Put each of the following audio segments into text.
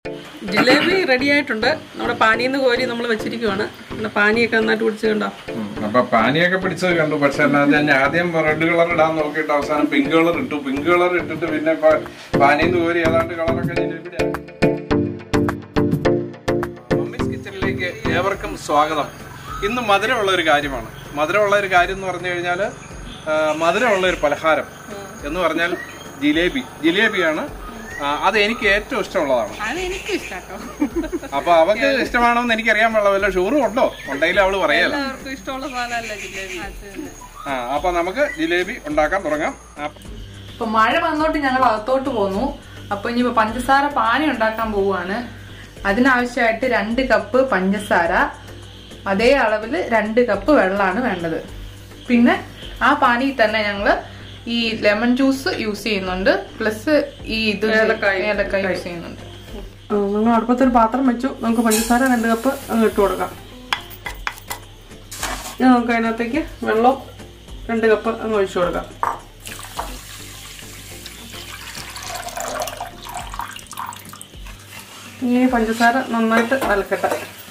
Jalebi ready ആയിട്ടുണ്ട് നമ്മുടെ പാനിന്ന് കോരി നമ്മൾ വെച്ചിരിക്കുവാണ് നമ്മുടെ പാനിയൊക്കെ നന്നായിട്ട് പിടിച്ച് കണ്ടോ ഉം. അപ്പൊ പാനിയൊക്കെ പിടിച്ചത് കണ്ടു പക്ഷെ എന്നാ ഞാൻ ആദ്യം റെഡ് കളർ ഇടാൻ നോക്കിയിട്ട് അവസാനം പിങ്ക് കളർ ഇട്ടു പിങ്ക് കളർ ഇട്ടിട്ട് പിന്നെ പ- പാനിന്ന് കോരി ഏതാണ്ട് കളറൊക്കെ ജിലേബിയുടെ ആക്കി. മമ്മീസ് കിച്ചണിലേക്ക് ഏവർക്കും സ്വാഗതം ഇന്ന് മധുരമുള്ള ഒരു കാര്യമാണ് മധുരമുള്ള ഒരു കാര്യം എന്ന് പറഞ്ഞു കഴിഞ്ഞാൽ മധുരമുള്ള ഒരു പലഹാരം എന്ന് പറഞ്ഞാൽ ജിലേബി ജിലേബിയാണ് ആ, അത് എനിക്ക് ഏറ്റവും ഇഷ്ടമുള്ളതാണ് അത് എനിക്കും ഇഷ്ടാട്ടോ അപ്പൊ അവക്ക് ഇഷ്ടമാണോന്ന് എനിക്കറിയാൻ പാടില്ല വല്ല ഷൂറും ഉണ്ടോ ഉണ്ടെങ്കിൽ അവള് പറയാലോ എല്ലാവർക്കും ഇഷ്ടമുള്ള സാധനമല്ല ജിലേബി ആ അപ്പൊ നമുക്ക് ജിലേബി ഉണ്ടാക്കാൻ തുടങ്ങാം ആ, ഇപ്പൊ മഴ വന്നോട്ട് ഞങ്ങൾ അകത്തോട്ട് പോന്നു അപ്പൊ ഇനി പഞ്ചസാര പാനി ഉണ്ടാക്കാൻ പോവുകയാണ് അതിനാവശ്യമായിട്ട് രണ്ട് കപ്പ് പഞ്ചസാര അതേ അളവിൽ രണ്ട് കപ്പ് വെള്ളമാണ് വേണ്ടത് പിന്നെ ആ പാനിയിൽ തന്നെ ഞങ്ങള് ഈ ലെമൺ ജ്യൂസ് യൂസ് ചെയ്യുന്നുണ്ട് പ്ലസ് ഈ ഇത് ഏലക്കായ്. ഏലക്കായ യൂസ് ചെയ്യുന്നുണ്ട് നമ്മൾ അടുപ്പത്തൊരു പാത്രം വെച്ചു നമുക്ക് പഞ്ചസാര രണ്ട് കപ്പ് അങ്ങ് ഇട്ട് കൊടുക്കാം ഇനി നമുക്ക് അതിനകത്തേക്ക് വെള്ളം രണ്ട് കപ്പ് അങ്ങ് ഒഴിച്ചു കൊടുക്കാം ഇനി പഞ്ചസാര നന്നായിട്ട് കലക്കട്ടെ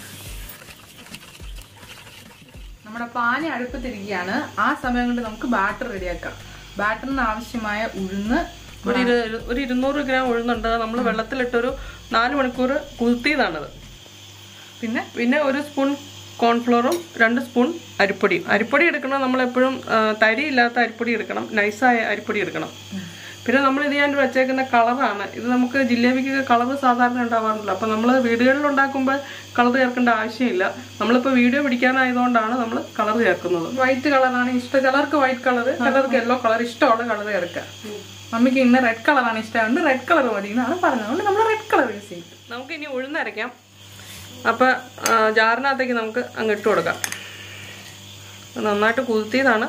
നമ്മുടെ പാനി അടുപ്പത്തിരിക്കുകയാണ് ആ സമയം കൊണ്ട് നമുക്ക് ബാറ്റർ റെഡിയാക്കാം ബാറ്ററിന് ആവശ്യമായ ഉഴുന്ന് ഒരു ഇരു- ഒരു ഇരുന്നൂറ് ഗ്രാം ഉഴുന്നുണ്ട് നമ്മൾ വെള്ളത്തിലിട്ടൊരു നാല് മണിക്കൂർ കുതിർത്തിയതാണത് പിന്നെ പിന്നെ ഒരു സ്പൂൺ കോൺഫ്ലോറും രണ്ട് സ്പൂൺ അരിപ്പൊടിയും അരിപ്പൊടി എടുക്കണം നമ്മളെപ്പോഴും ആ, തരി ഇല്ലാത്ത അരിപ്പൊടി എടുക്കണം നൈസായ അരിപ്പൊടി എടുക്കണം പിന്നെ നമ്മൾ ഇത് ഞാൻ വെച്ചേക്കുന്ന കളറാണ് ഇത് നമുക്ക് ജിലേബിക്ക് കളർ സാധാരണ ഉണ്ടാവാറില്ല അപ്പം നമ്മൾ വീടുകളിൽ ഉണ്ടാക്കുമ്പോൾ കളർ ചേർക്കേണ്ട ആവശ്യമില്ല നമ്മളിപ്പോൾ വീഡിയോ പിടിക്കാനായതുകൊണ്ടാണ് നമ്മൾ കളർ ചേർക്കുന്നത് വൈറ്റ് കളറാണ് ഇഷ്ടം ചിലർക്ക് വൈറ്റ് കളർ ചിലർക്ക് യെല്ലോ കളർ ഇഷ്ടമുള്ള കളർ ചേർക്കാം മമ്മിക്ക് ഇന്ന് റെഡ് കളറാണ് ഇഷ്ടമുണ്ട് റെഡ് കളർ മതി എന്നാണ് പറഞ്ഞത് അതുകൊണ്ട് നമ്മൾ റെഡ് കളർ യൂസ് ചെയ്യും നമുക്ക് ഇനി ഉഴുന്നരയ്ക്കാം അപ്പം ജാറിനകത്തേക്ക് നമുക്ക് അങ്ങ് ഇട്ട് കൊടുക്കാം നന്നായിട്ട് കുതിർത്തിയതാണ്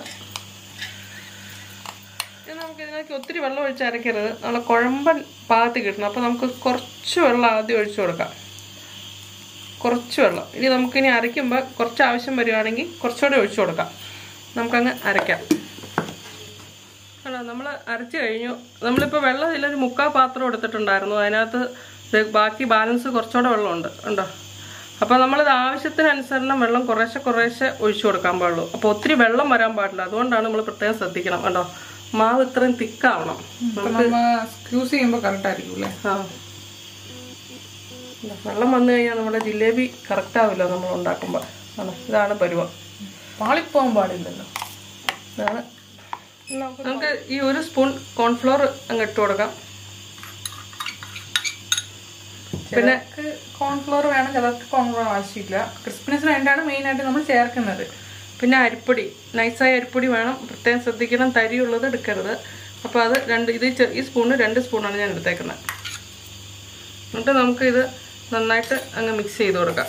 ഇനി നമുക്ക് ഇതിനകത്ത് ഒത്തിരി വെള്ളം ഒഴിച്ച് അരയ്ക്കരുത് നല്ല കുഴമ്പൻ പാകത്ത് കിട്ടണം അപ്പോൾ നമുക്ക് കുറച്ച് വെള്ളം ആദ്യം ഒഴിച്ചു കൊടുക്കാം കുറച്ച് വെള്ളം ഇനി നമുക്കിനി അരയ്ക്കുമ്പോൾ കുറച്ച് ആവശ്യം വരികയാണെങ്കിൽ കുറച്ചുകൂടെ ഒഴിച്ചു കൊടുക്കാം നമുക്കങ്ങ് അരയ്ക്കാം ആണോ നമ്മൾ അരച്ച് കഴിഞ്ഞു നമ്മളിപ്പോൾ വെള്ളം ഇതിലൊരു മുക്കാൽ പാത്രം എടുത്തിട്ടുണ്ടായിരുന്നു അതിനകത്ത് ദേ ബാക്കി ബാലൻസ് കുറച്ചുകൂടെ വെള്ളമുണ്ട് ഉണ്ടോ അപ്പോൾ നമ്മളിത് ആവശ്യത്തിനനുസരണം വെള്ളം കുറേശ്ശെ കുറേശ്ശെ ഒഴിച്ചു കൊടുക്കാൻ പാടുള്ളൂ അപ്പോൾ ഒത്തിരി വെള്ളം വരാൻ പാടില്ല അതുകൊണ്ടാണ് നമ്മൾ പ്രത്യേകം ശ്രദ്ധിക്കണം കണ്ടോ മാവ് ഇത്രയും തിക്കാവണം അപ്പൊ നമ്മ യൂസ് ചെയ്യുമ്പോൾ കറക്റ്റ് ആയിരിക്കും അല്ലേ ആ ഇതാ, വെള്ളം വന്നു കഴിഞ്ഞാൽ നമ്മുടെ ജിലേബി കറക്റ്റ് ആവില്ല നമ്മൾ ഉണ്ടാക്കുമ്പോൾ ആണ് ഇതാണ് പരുവം പാളിപ്പോകാൻ പാടില്ലല്ലോ ഇതാണ് നമുക്ക് ഈ ഒരു സ്പൂൺ കോൺഫ്ലോർ അങ്ങ് ഇട്ട് കൊടുക്കാം പിന്നെ കോൺഫ്ലോർ വേണം ചിലർക്ക് കോൺഫ്ലോർ ആവശ്യമില്ല ക്രിസ്പിനെസ്സിന് വേണ്ടിയാണ് മെയിൻ ആയിട്ട് നമ്മൾ ചേർക്കുന്നത് പിന്നെ അരിപ്പൊടി നൈസായ അരിപ്പൊടി വേണം പ്രത്യേകം ശ്രദ്ധിക്കണം തരിയുള്ളത് എടുക്കരുത് അപ്പോൾ അത് രണ്ട് ഇത് ചെ- ഈ സ്പൂണ് രണ്ട് സ്പൂണാണ് ഞാൻ എടുത്തേക്കുന്നത് എന്നിട്ട് നമുക്ക് ഇത് നന്നായിട്ട് അങ്ങ് മിക്സ് ചെയ്ത് കൊടുക്കാം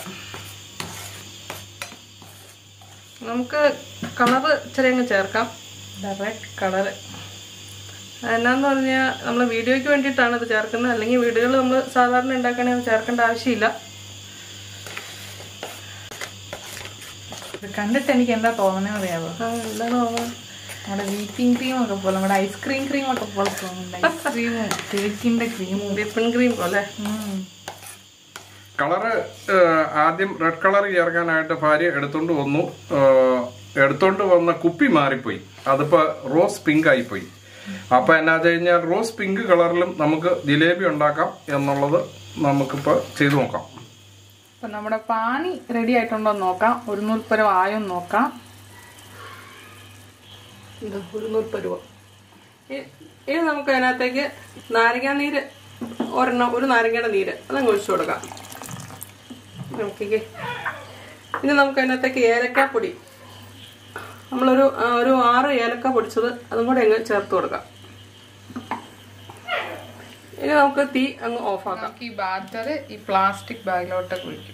നമുക്ക് കളറ് ഇച്ചിരി അങ്ങ് ചേർക്കാം റെഡ് കളർ എന്നാന്ന് പറഞ്ഞാൽ നമ്മൾ വീഡിയോയ്ക്ക് വേണ്ടിയിട്ടാണ് ഇത് ചേർക്കുന്നത് അല്ലെങ്കിൽ വീടുകളിൽ നമ്മൾ സാധാരണ ഉണ്ടാക്കണമെങ്കിൽ അത് ചേർക്കേണ്ട ആവശ്യമില്ല ഇത് കണ്ടിട്ട് എനിക്ക് എന്താ തോന്നണെന്ന് അറിയാവോ ആ, എന്താണ് തോന്നുന്നത് നമ്മുടെ വീപ്പിംഗ് ക്രീം ഒക്കെ പോലെ നമ്മുടെ ഐസ്ക്രീം ക്രീം ഒക്കെ പോലെ തോന്നുന്നുണ്ട് ഐസ്ക്രീമും കേക്കിന്റെ ക്രീമും വിപ്പിംഗ് ക്രീം പോലെ കളറ് ഏഹ്, ആദ്യം റെഡ് കളർ ചേർക്കാനായിട്ട് ഭാര്യ എടുത്തോണ്ട് വന്നു ഏഹ്, എടുത്തോണ്ട് വന്ന കുപ്പി മാറിപ്പോയി അതിപ്പോ റോസ് പിങ്ക് ആയിപ്പോയി അപ്പൊ എന്നാ വെച്ച് കഴിഞ്ഞാൽ റോസ് പിങ്ക് കളറിലും നമുക്ക് ജിലേബി ഉണ്ടാക്കാം എന്നുള്ളത് നമുക്കിപ്പോ ചെയ്തു നോക്കാം അപ്പൊ നമ്മുടെ പാനി റെഡി ആയിട്ടുണ്ടോ എന്ന് നോക്കാം ഒരു നൂൽപ്പരം ആയോ എന്ന് നോക്കാം ഇത് ഒരു നൂൽപ്പരുവ ഇനി നമുക്ക് അതിനകത്തേക്ക് നാരങ്ങാ നീര് ഒരെണ്ണം ഒരു നാരങ്ങയുടെ നീര് അതങ്ങ് ഒഴിച്ചു കൊടുക്കാം നോക്കിക്കേ ഇനി നമുക്ക് അതിനകത്തേക്ക് ഏലക്കാപ്പൊടി നമ്മളൊരു ആ, ഒരു ആറ് ഏലക്ക പൊടിച്ചത് അതും കൂടെ അങ്ങ് ചേർത്ത് കൊടുക്കാം ഇനി നമുക്ക് തീ അങ്ങ് ഓഫാക്കാം നമുക്ക് ഈ ബാറ്റർ ഈ പ്ലാസ്റ്റിക് ബാഗിലോട്ടൊക്കെ ഒഴിക്കും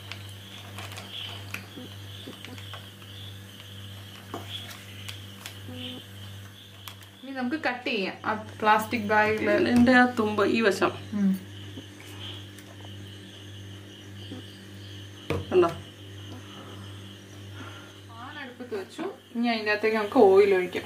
ഇനി നമുക്ക് കട്ട് ചെയ്യാം ആ പ്ലാസ്റ്റിക് ബാഗിൽ എൻ്റെ ആ തുമ്പ് ഈ വശം കണ്ടോ പാൻ അടുപ്പത്ത് വെച്ചു ഇനി അതിൻ്റെ അകത്തേക്ക് നമുക്ക് ഓയിൽ ഒഴിക്കാം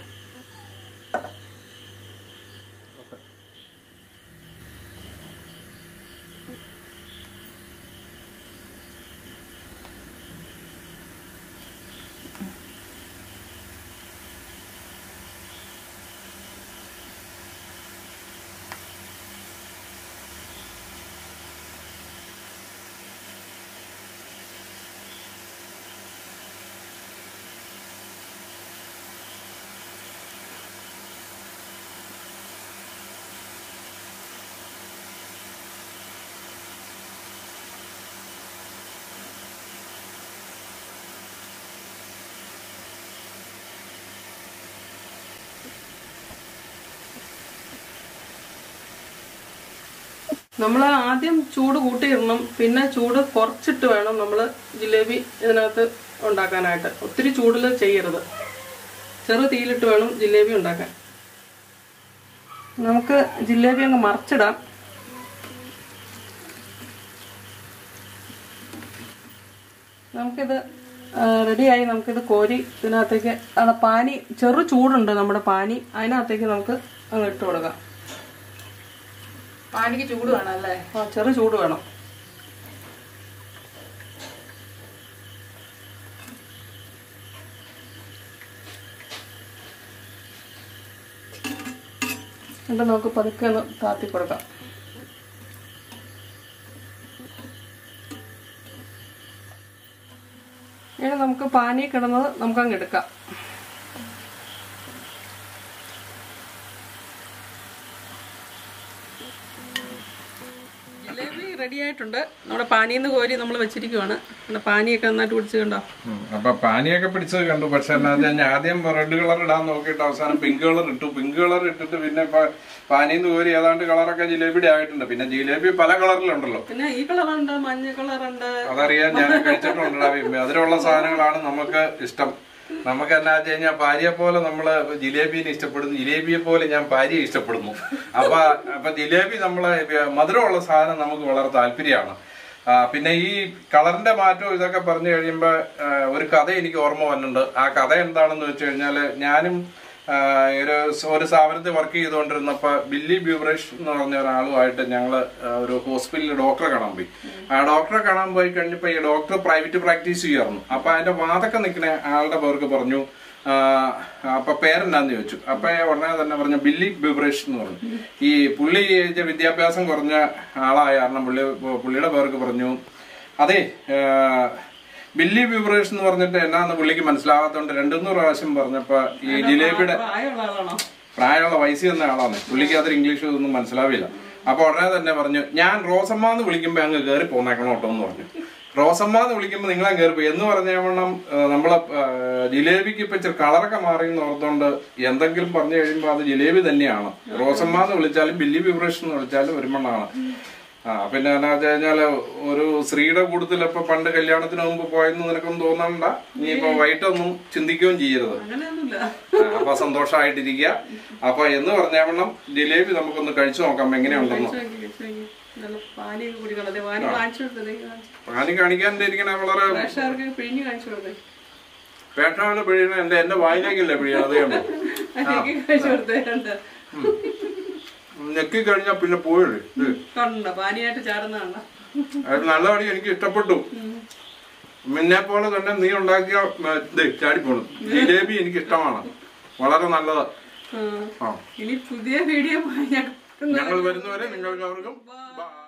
നമ്മൾ ആദ്യം ചൂട് കൂട്ടിയിടണം പിന്നെ ചൂട് കുറച്ചിട്ട് വേണം നമ്മൾ ജിലേബി ഇതിനകത്ത് ഉണ്ടാക്കാനായിട്ട് ഒത്തിരി ചൂടിൽ ചെയ്യരുത് ചെറു തീയിലിട്ട് വേണം ജിലേബി ഉണ്ടാക്കാൻ നമുക്ക് ജിലേബി അങ്ങ് മറിച്ചിടാം നമുക്കിത് ആ, റെഡിയായി നമുക്കിത് കോരി ഇതിനകത്തേക്ക് അത് പാനി ചെറു ചൂടുണ്ട് നമ്മുടെ പാനി അതിനകത്തേക്ക് നമുക്ക് അങ്ങ് ഇട്ട് കൊടുക്കാം പാനിക്ക് ചൂട് വേണം അല്ലേ ആ ചെറു ചൂട് വേണം എന്നിട്ട് നമുക്ക് പതുക്കെ ഒന്ന് താത്തി കൊടുക്കാം ഇനി നമുക്ക് പാനി കിടന്നത് നമുക്ക് അങ്ങ് എടുക്കാം ജിലേബി റെഡി ആയിട്ടുണ്ട് നമ്മുടെ പാനിന്ന് കോരി നമ്മൾ വെച്ചിരിക്കുവാണ് നമ്മുടെ പാനിയൊക്കെ നന്നായിട്ട് കുടിച്ച് കണ്ടോ ഉം. അപ്പൊ പാനിയൊക്കെ പിടിച്ചത് കണ്ടു പക്ഷെ എന്നാ വെച്ചാൽ ഞാൻ ആദ്യം റെഡ് കളർ ഇടാൻ നോക്കിയിട്ട് അവസാനം പിങ്ക് കളർ ഇട്ടു പിങ്ക് കളർ ഇട്ടിട്ട് പിന്നെ പ- പാനിന്ന് കോരി ഏതാണ്ട് കളറൊക്കെ ജിലേബിയുടെ ആയിട്ടുണ്ട് പിന്നെ ജിലേബി പല കളറിലുണ്ടല്ലോ പിന്നെ ഈ കളറുണ്ട് മഞ്ഞ കളറുണ്ട് അതറിയാൻ ഞാൻ കഴിച്ചിട്ടുണ്ട് അതിലുള്ള സാധനങ്ങളാണ് നമുക്ക് ഇഷ്ടം നമുക്ക് എന്നാ വെച്ച് കഴിഞ്ഞാൽ ഭാര്യയെ പോലെ നമ്മള് ജിലേബിനെ ഇഷ്ടപ്പെടുന്നു ജിലേബിയെ പോലെ ഞാൻ ഭാര്യയെ ഇഷ്ടപ്പെടുന്നു അപ്പൊ അപ്പൊ ജിലേബി നമ്മളെ മധുരമുള്ള സാധനം നമുക്ക് വളരെ താല്പര്യമാണ് ആ, പിന്നെ ഈ കളറിന്റെ മാറ്റവും ഇതൊക്കെ പറഞ്ഞു കഴിയുമ്പോ ആ, ഒരു കഥ എനിക്ക് ഓർമ്മ വന്നിട്ടുണ്ട് ആ കഥ എന്താണെന്ന് വെച്ച് കഴിഞ്ഞാല് ഞാനും ആ, ഒരു സ- ഒരു സ്ഥാപനത്തിൽ വർക്ക് ചെയ്തുകൊണ്ടിരുന്നപ്പോ ബില്ലി ബ്യൂബ്രഷ് എന്ന് പറഞ്ഞ ഒരാളുമായിട്ട് ഞങ്ങള് ആ, ഒരു ഹോസ്പിറ്റലിൽ ഡോക്ടറെ കാണാൻ പോയി ആ ഡോക്ടറെ കാണാൻ പോയി കഴിഞ്ഞപ്പോ ഈ ഡോക്ടർ പ്രൈവറ്റ് പ്രാക്ടീസ് ചെയ്യായിരുന്നു അപ്പൊ അതിന്റെ വാതൊക്കെ നിൽക്കുന്ന ആളുടെ പേർക്ക് പറഞ്ഞു ആ, അപ്പൊ പേരെന്താന്ന് ചോദിച്ചു അപ്പൊ ഉടനെ തന്നെ പറഞ്ഞു ബില്ലി ബ്യൂബ്രഷ് എന്ന് പറഞ്ഞു ഈ പുള്ളി ചെയ്ത വിദ്യാഭ്യാസം കുറഞ്ഞ ആളായ കാരണം പുള്ളി പുള്ളിയുടെ പേർക്ക് പറഞ്ഞു അതെ ആ, ബില്ലി ബ്യൂബ്രേഷ് എന്ന് പറഞ്ഞിട്ട് എന്നാന്ന് പുള്ളിക്ക് മനസ്സിലാവാത്തോണ്ട് രണ്ടുമൂന്ന് പ്രാവശ്യം പറഞ്ഞപ്പോ ഈ ജിലേബിയുടെ പ്രായമുള്ള ആളാണോ പ്രായമുള്ള വയസ്സിൽ വന്ന ആളാണ് പുള്ളിക്ക് അത്ര ഇംഗ്ലീഷ് ഒന്നും മനസ്സിലാവില്ല അപ്പൊ ഉടനെ തന്നെ പറഞ്ഞു ഞാൻ റോസമ്മ എന്ന് വിളിക്കുമ്പോ അങ്ങ് കയറി പോന്നേക്കണം കേട്ടോ എന്ന് പറഞ്ഞു റോസമ്മ എന്ന് വിളിക്കുമ്പോ നിങ്ങളെ കയറി പോയി എന്ന് പറഞ്ഞവണ്ണം നമ്മളെ ആ, ജിലേബിക്ക് ഇപ്പൊ ഇച്ചിരി കളറൊക്കെ മാറി എന്ന് ഓർത്തോണ്ട് എന്തെങ്കിലും പറഞ്ഞു കഴിയുമ്പോ അത് ജിലേബി തന്നെയാണ് റോസമ്മ എന്ന് വിളിച്ചാലും ബില്ലി വിബ്രേഷൻ എന്ന് വിളിച്ചാലും ഒരു മണ്ണാണ് ആ പിന്നെ എന്നാ വെച്ച് കഴിഞ്ഞാല് ഒരു സ്ത്രീയുടെ കൂട്ടത്തിൽ ഇപ്പൊ പണ്ട് കല്യാണത്തിന് മുമ്പ് പോയെന്ന് നിനക്കൊന്നും തോന്നണ്ട നീ ഇപ്പൊ വൈകിട്ടൊന്നും ചിന്തിക്കുകയും ചെയ്യരുത് അങ്ങനെയൊന്നുമില്ല ആ, അപ്പൊ സന്തോഷമായിട്ടിരിക്കുക അപ്പൊ എന്ന് പറഞ്ഞാവണ്ണം ജിലേബി നമുക്കൊന്ന് കഴിച്ചു നോക്കാം എങ്ങനെയുണ്ടെന്ന് കഴിച്ച് നോക്കി, കഴിച്ച് നോക്കി. നല്ല പാനിയൊക്കെ കുടിക്കണം അതെ പാനി കാണിച്ചു കൊടുത്തത് പാനി കാണിക്കാണ്ടിരിക്കണ വളരെ പ്രേക്ഷകർക്ക് പിഴിഞ്ഞ് കാണിച്ചു കൊടുത്തേ പേട്ടാവിലെ പിഴിയണ എന്റെ എന്റെ വായിലേക്കല്ലേ പിഴിയണ അതേ ഉള്ളൂ അതിലേക്ക് കാണിച്ചു കൊടുത്തേ കണ്ട് ഞെക്കി കഴിഞ്ഞാൽ പിന്നെ പോയില്ലേ ഇത് കണ്ട പാനിയായിട്ട് ചാടുന്ന കണ്ട അത് നല്ലതാണ് എനിക്ക് ഇഷ്ടപ്പെട്ടു നിന്നെ പോലെ തന്നെ നീ ഉണ്ടാക്കിയ ഉം, ഇത് ചാടിപ്പോണു ജിലേബി എനിക്ക് ഇഷ്ടമാണ് വളരെ നല്ലത് ആ ഇനി പുതിയ വീഡിയോ ഞാൻ ഞങ്ങൾ വരുന്നവരെ നിങ്ങൾക്ക് അവർക്കും ബൈ